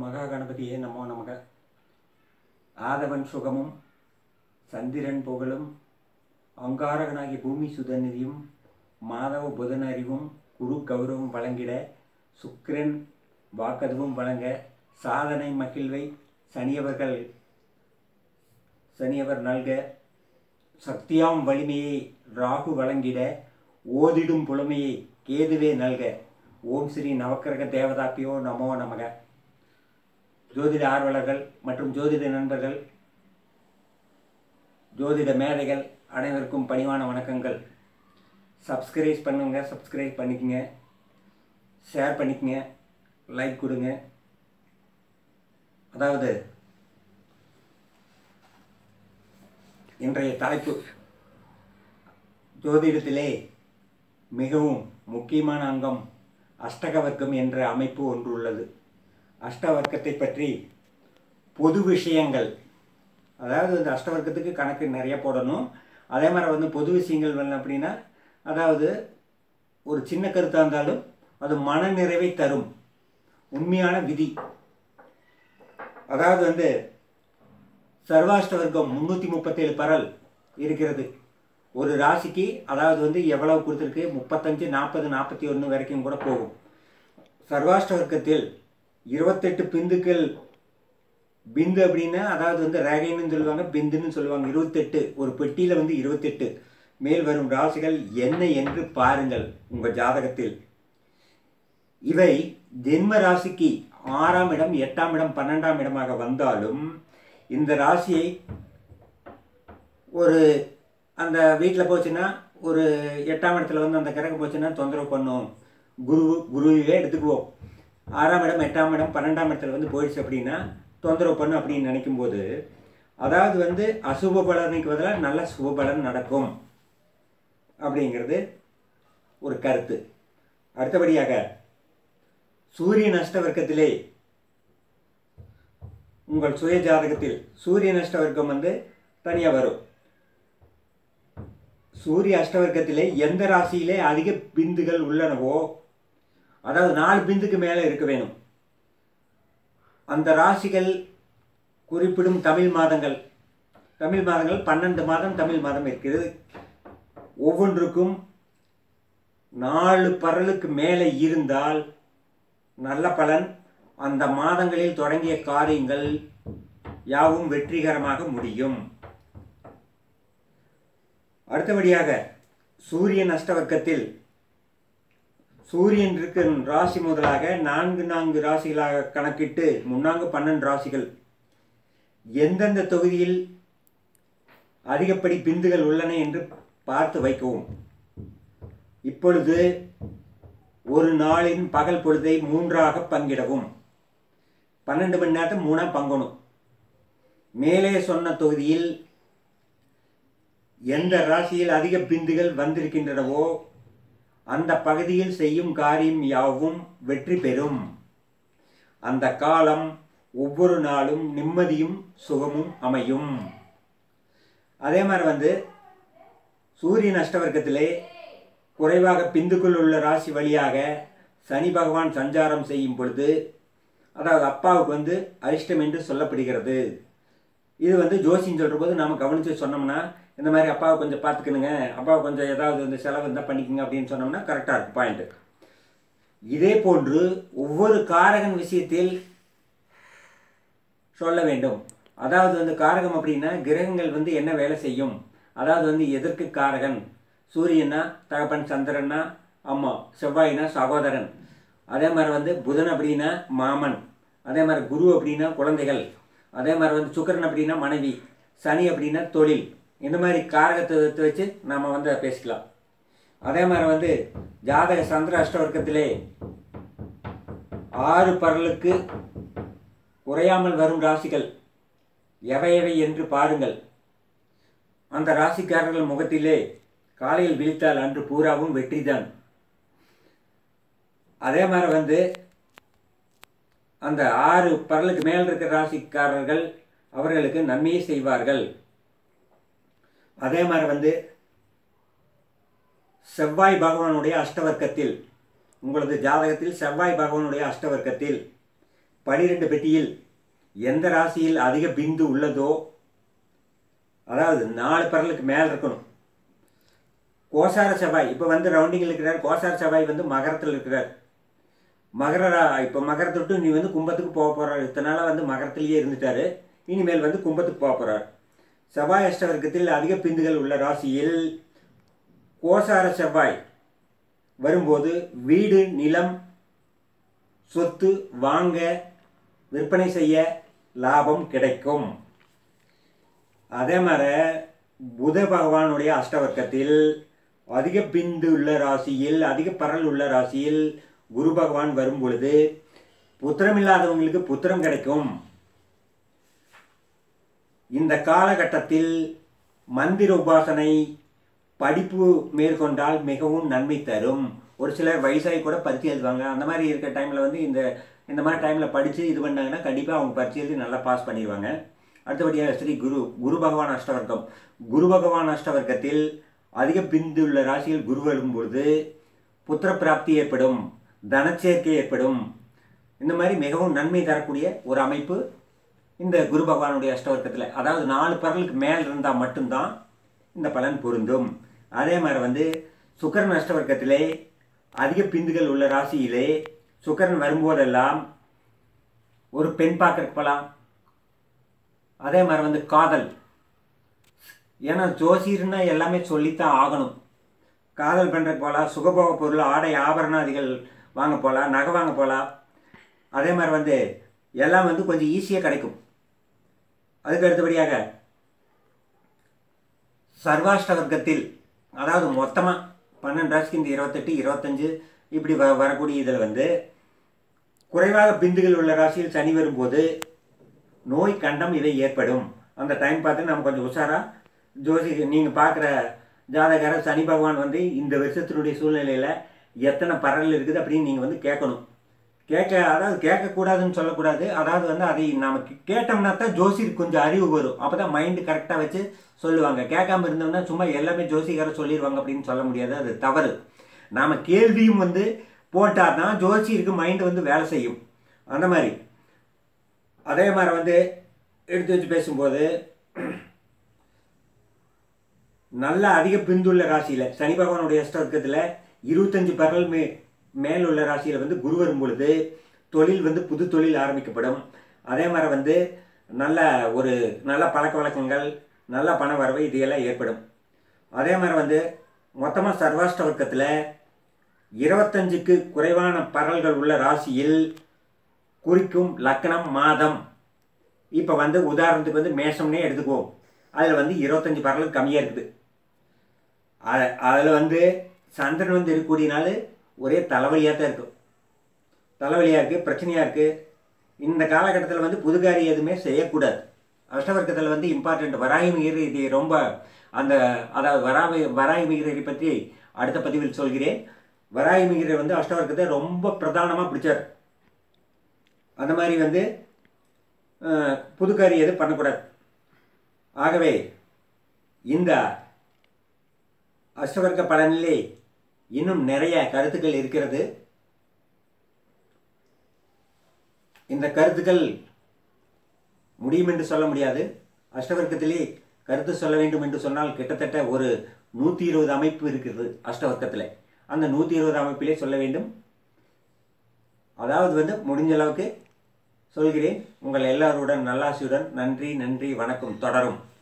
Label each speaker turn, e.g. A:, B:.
A: மகா கணபதியே நமோ நமக ஆதவன் சுகமும் சந்திரன் புகழும் அங்காரகனாகிய பூமி சுதநிதியும் மாதவ புதன் அறிவும் குரு கௌரவம் வழங்கிட சுக்கிரன் வாக்கதுவும் வழங்க சாதனை மகிழ்வை சனியவர்கள் சனியவர் நல்க சக்தியாம் வலிமையை ராகு வழங்கிட ஓதிடும் புலமையை கேதுவே நல்க ஓம் ஸ்ரீ நவக்கிரக தேவதாப்பியோ நமோ நமக ஜோதிட ஆர்வலர்கள் மற்றும் ஜோதிட நண்பர்கள் ஜோதிட மேதைகள் அனைவருக்கும் பணிவான வணக்கங்கள் சப்ஸ்கிரைப் பண்ணுங்க சப்ஸ்கிரைப் பண்ணிக்கங்க ஷேர் பண்ணிக்கங்க லைக் கொடுங்க அதாவது இன்றைய தலைப்பு ஜோதிடத்திலே மிகவும் முக்கியமான அங்கம் அஷ்டகவர்க்கம் என்ற அமைப்பு ஒன்று உள்ளது அஷ்டவர்க்கத்தை பற்றி பொது விஷயங்கள் அதாவது இந்த அஷ்டவர்க்கத்துக்கு கணக்கு நிறைய போடணும் அதே மாதிரி வந்து பொது விஷயங்கள் வந்து அப்படின்னா அதாவது ஒரு சின்ன கருத்தாக இருந்தாலும் அது மன நிறைவை தரும் உண்மையான விதி அதாவது வந்து சர்வாஷ்டவர்க்கம் முந்நூற்றி முப்பத்தேழு பரல் இருக்கிறது ஒரு ராசிக்கு அதாவது வந்து எவ்வளவு கொடுத்துருக்கு முப்பத்தஞ்சு நாற்பது நாற்பத்தி ஒன்று வரைக்கும் கூட போகும் சர்வாஷ்டவர்க்கத்தில் இருபத்தெட்டு பிந்துக்கள் பிந்து அப்படின்னா அதாவது வந்து ரேகைன்னு சொல்லுவாங்க பிந்துன்னு சொல்லுவாங்க இருபத்தெட்டு ஒரு பெட்டியில் வந்து இருபத்தெட்டு மேல் வரும் ராசிகள் என்ன என்று பாருங்கள் உங்கள் ஜாதகத்தில் இவை ஜென்ம ராசிக்கு ஆறாம் இடம் எட்டாம் இடம் பன்னெண்டாம் இடமாக வந்தாலும் இந்த ராசியை ஒரு அந்த வீட்டில் போச்சுன்னா ஒரு எட்டாம் இடத்துல வந்து அந்த கிரகம் போச்சுன்னா தொந்தரவு பண்ணும் குரு குருவே எடுத்துக்குவோம் ஆறாம் இடம் எட்டாம் இடம் பன்னெண்டாம் இடத்துல வந்து போயிடுச்சு அப்படின்னா தொந்தரவு பண்ணும் அப்படின்னு நினைக்கும்போது அதாவது வந்து அசுப பலனுக்கு பதிலாக நல்ல சுப பலன் நடக்கும் அப்படிங்கிறது ஒரு கருத்து அடுத்தபடியாக சூரிய நஷ்டவர்க்கத்திலே உங்கள் சுய ஜாதகத்தில் சூரிய நஷ்டவர்க்கம் வந்து தனியாக வரும் சூரிய அஷ்டவர்க்கத்திலே எந்த ராசியிலே அதிக பிந்துகள் உள்ளனவோ அதாவது நாலு பிந்துக்கு மேலே இருக்க வேணும் அந்த ராசிகள் குறிப்பிடும் தமிழ் மாதங்கள் தமிழ் மாதங்கள் பன்னெண்டு மாதம் தமிழ் மாதம் இருக்கிறது ஒவ்வொன்றுக்கும் நாலு பரலுக்கு மேலே இருந்தால் நல்ல பலன் அந்த மாதங்களில் தொடங்கிய காரியங்கள் யாவும் வெற்றிகரமாக முடியும் அடுத்தபடியாக சூரியன் அஷ்டவர்க்கத்தில் சூரியன் இருக்கும் ராசி முதலாக நான்கு நான்கு ராசிகளாக கணக்கிட்டு முன்னாங்கு பன்னெண்டு ராசிகள் எந்தெந்த தொகுதியில் அதிகப்படி பிந்துகள் உள்ளன என்று பார்த்து வைக்கவும் இப்பொழுது ஒரு நாளின் பகல் பொழுதை மூன்றாக பங்கிடவும் பன்னெண்டு மணி நேரத்தை மூணாக பங்கணும் மேலே சொன்ன தொகுதியில் எந்த ராசியில் அதிக பிந்துகள் வந்திருக்கின்றனவோ அந்த பகுதியில் செய்யும் காரியம் யாவும் வெற்றி பெறும் அந்த காலம் ஒவ்வொரு நாளும் நிம்மதியும் சுகமும் அமையும் அதே மாதிரி வந்து சூரியன் அஷ்டவர்க்கத்திலே குறைவாக பிந்துக்குள் உள்ள ராசி வழியாக சனி பகவான் சஞ்சாரம் செய்யும் பொழுது அதாவது அப்பாவுக்கு வந்து அரிஷ்டம் என்று சொல்லப்படுகிறது இது வந்து ஜோசின்னு சொல்கிற போது நாம் கவனித்து சொன்னோம்னா இந்த மாதிரி அப்பாவை கொஞ்சம் பார்த்துக்கணுங்க அப்பாவை கொஞ்சம் ஏதாவது வந்து செலவு இருந்தால் பண்ணிக்கோங்க அப்படின்னு சொன்னோம்னா கரெக்டாக இருக்கும் பாயிண்ட்டு இதே போன்று ஒவ்வொரு காரகன் விஷயத்தில் சொல்ல வேண்டும் அதாவது வந்து காரகம் அப்படின்னா கிரகங்கள் வந்து என்ன வேலை செய்யும் அதாவது வந்து எதற்கு காரகன் சூரியனா தகப்பன் சந்திரன்னா அம்மா செவ்வாயினா சகோதரன் அதே மாதிரி வந்து புதன் அப்படின்னா மாமன் அதே மாதிரி குரு அப்படின்னா குழந்தைகள் அதே மாதிரி வந்து சுக்கரன் அப்படின்னா மனைவி சனி அப்படின்னா தொழில் இந்த மாதிரி காரகத்தை வச்சு நாம் வந்து பேசிக்கலாம் அதே மாதிரி வந்து ஜாதக சந்திர அஷ்டவர்க்கத்திலே ஆறு பரலுக்கு குறையாமல் வரும் ராசிகள் எவை எவை என்று பாருங்கள் அந்த ராசிக்காரர்கள் முகத்திலே காலையில் விழித்தால் அன்று பூராவும் வெற்றிதான் அதே மாதிரி வந்து அந்த ஆறு பரலுக்கு மேல் இருக்கிற ராசிக்காரர்கள் அவர்களுக்கு நன்மையை செய்வார்கள் அதே மாதிரி வந்து செவ்வாய் பகவானுடைய அஷ்டவர்க்கத்தில் உங்களது ஜாதகத்தில் செவ்வாய் பகவானுடைய அஷ்டவர்க்கத்தில் பனிரெண்டு பெட்டியில் எந்த ராசியில் அதிக பிந்து உள்ளதோ அதாவது நாலு பரலுக்கு மேல் இருக்கணும் கோசார செவ்வாய் இப்போ வந்து ரவுண்டிங்கில் இருக்கிறார் கோசார செவ்வாய் வந்து மகரத்தில் இருக்கிறார் மகர ரா- இப்போ மகரத்தை விட்டு நீ வந்து கும்பத்துக்கு போக போகிறார் இத்தனை நாளாக வந்து மகரத்திலேயே இருந்துட்டாரு இனிமேல் வந்து கும்பத்துக்கு போக போகிறார் செவ்வாய் அஷ்டவர்க்கத்தில் அதிக பிந்துகள் உள்ள ராசியில் கோசார செவ்வாய் வரும்போது வீடு நிலம் சொத்து வாங்க விற்பனை செய்ய லாபம் கிடைக்கும் அதே மாதிரி புத பகவானுடைய அஷ்டவர்க்கத்தில் அதிக பிந்து உள்ள ராசியில் அதிக பரல் உள்ள ராசியில் குரு பகவான் வரும் பொழுது புத்திரம் இல்லாதவங்களுக்கு புத்திரம் கிடைக்கும் இந்த காலகட்டத்தில் மந்திர உபாசனை படிப்பு மேற்கொண்டால் மிகவும் நன்மை தரும் ஒரு சிலர் வயசாகி கூட பரிச்சை எழுதுவாங்க அந்த மாதிரி இருக்க டைமில் வந்து இந்த இந்த மாதிரி டைமில் படித்து இது பண்ணாங்கன்னா கண்டிப்பாக அவங்க பரிச்சை எழுதி நல்லா பாஸ் பண்ணிடுவாங்க அடுத்தபடியாக ஸ்ரீ குரு குரு பகவான் அஷ்டவர்க்கம் குரு பகவான் அஷ்டவர்க்கத்தில் அதிக பிந்து உள்ள ராசியில் குரு வரும்பொழுது புத்திர பிராப்தி ஏற்படும் தனச்சேர்க்கை ஏற்படும் இந்த மாதிரி மிகவும் நன்மை தரக்கூடிய ஒரு அமைப்பு இந்த குரு பகவானுடைய அஷ்டவர்க்கத்தில் அதாவது நாலு பரலுக்கு மேல் இருந்தால் மட்டும்தான் இந்த பலன் பொருந்தும் அதே மாதிரி வந்து சுக்கரன் அஷ்டவர்க்கத்திலே அதிக பிந்துகள் உள்ள ராசியிலே சுக்கரன் வரும்போதெல்லாம் ஒரு பெண் பார்க்கறதுக்கு போகலாம் அதே மாதிரி வந்து காதல் ஏன்னா ஜோசியர்னா எல்லாமே சொல்லித்தான் ஆகணும் காதல் பண்ணுறதுக்கு போகலாம் சுகபோக பொருள் ஆடை ஆபரணாதிகள் வாங்க போகலாம் நகை வாங்க போகலாம் அதே மாதிரி வந்து எல்லாம் வந்து கொஞ்சம் ஈஸியாக கிடைக்கும் அதுக்கு அடுத்தபடியாக சர்வாஷ்டவர்க்கத்தில் அதாவது மொத்தமாக பன்னெண்டு ராசிக்கு இந்த இருபத்தெட்டு இருபத்தஞ்சு இப்படி வ வரக்கூடிய இதில் வந்து குறைவாக பிந்துகள் உள்ள ராசியில் சனி வரும்போது நோய் கண்டம் இவை ஏற்படும் அந்த டைம் பார்த்து நம்ம கொஞ்சம் உஷாரா ஜோசி நீங்கள் பார்க்குற ஜாதகர சனி பகவான் வந்து இந்த வருஷத்தினுடைய சூழ்நிலையில் எத்தனை பரல் இருக்குது அப்படின்னு நீங்கள் வந்து கேட்கணும் கேட்க அதாவது கேட்கக்கூடாதுன்னு சொல்லக்கூடாது அதாவது வந்து அதை நமக்கு கேட்டோம்னா தான் ஜோசிக்கு கொஞ்சம் அறிவு வரும் அப்போ தான் மைண்டு கரெக்டாக வச்சு சொல்லுவாங்க கேட்காம இருந்தோம்னா சும்மா எல்லாமே ஜோசிகாரர் சொல்லிடுவாங்க அப்படின்னு சொல்ல முடியாது அது தவறு நாம் கேள்வியும் வந்து போட்டால் தான் ஜோசியருக்கு மைண்டு வந்து வேலை செய்யும் அந்த மாதிரி அதே மாதிரி வந்து எடுத்து வச்சு பேசும்போது நல்ல அதிக பிந்துள்ள ராசியில் சனி பகவானுடைய அஷ்டவர்க்கத்தில் இருபத்தஞ்சு பரல் மே மேல் உள்ள ராசியில் வந்து குரு வரும் பொழுது தொழில் வந்து புது தொழில் ஆரம்பிக்கப்படும் அதே மாதிரி வந்து நல்ல ஒரு நல்ல பழக்க வழக்கங்கள் நல்ல பண வரவு இது எல்லாம் ஏற்படும் அதே மாதிரி வந்து மொத்தமாக சர்வாஷ்டவர்க்கத்தில் இருபத்தஞ்சுக்கு குறைவான பரல்கள் உள்ள ராசியில் குறிக்கும் லக்னம் மாதம் இப்போ வந்து உதாரணத்துக்கு வந்து மேஷம்னே எடுத்துக்குவோம் அதில் வந்து இருபத்தஞ்சி பரலுக்கு கம்மியாக இருக்குது அதில் வந்து சந்திரன் வந்து இருக்கக்கூடியனால ஒரே தலைவலியாக தான் இருக்கும் தலைவலியாக இருக்குது பிரச்சனையாக இருக்குது இந்த காலகட்டத்தில் வந்து புதுகாரி எதுவுமே செய்யக்கூடாது அஷ்டவர்க்கத்தில் வந்து இம்பார்ட்டண்ட் வராகி மிகிரி இது ரொம்ப அந்த அதாவது வராவி வராகி மிகிரி பற்றி அடுத்த பதிவில் சொல்கிறேன் வராகி மிகிரி வந்து அஷ்டவர்க்கத்தை ரொம்ப பிரதானமாக பிடிச்சார் அந்த மாதிரி வந்து அஹ், புதுக்காரி எதுவும் பண்ணக்கூடாது ஆகவே இந்த அஷ்டவர்க்க பலனிலே இன்னும் நிறைய கருத்துக்கள் இருக்கிறது இந்த கருத்துக்கள் முடியும் என்று சொல்ல முடியாது அஷ்டவர்க்கத்திலே கருத்து சொல்ல வேண்டும் என்று சொன்னால் கிட்டத்தட்ட ஒரு நூற்றி இருபது அமைப்பு இருக்கிறது அஷ்டவர்க்கத்தில் அந்த நூற்றி இருபது அமைப்பிலே சொல்ல வேண்டும் அதாவது வந்து முடிஞ்ச அளவுக்கு சொல்கிறேன் உங்கள் எல்லாருடன் நல்லாசியுடன் நன்றி நன்றி வணக்கம் தொடரும்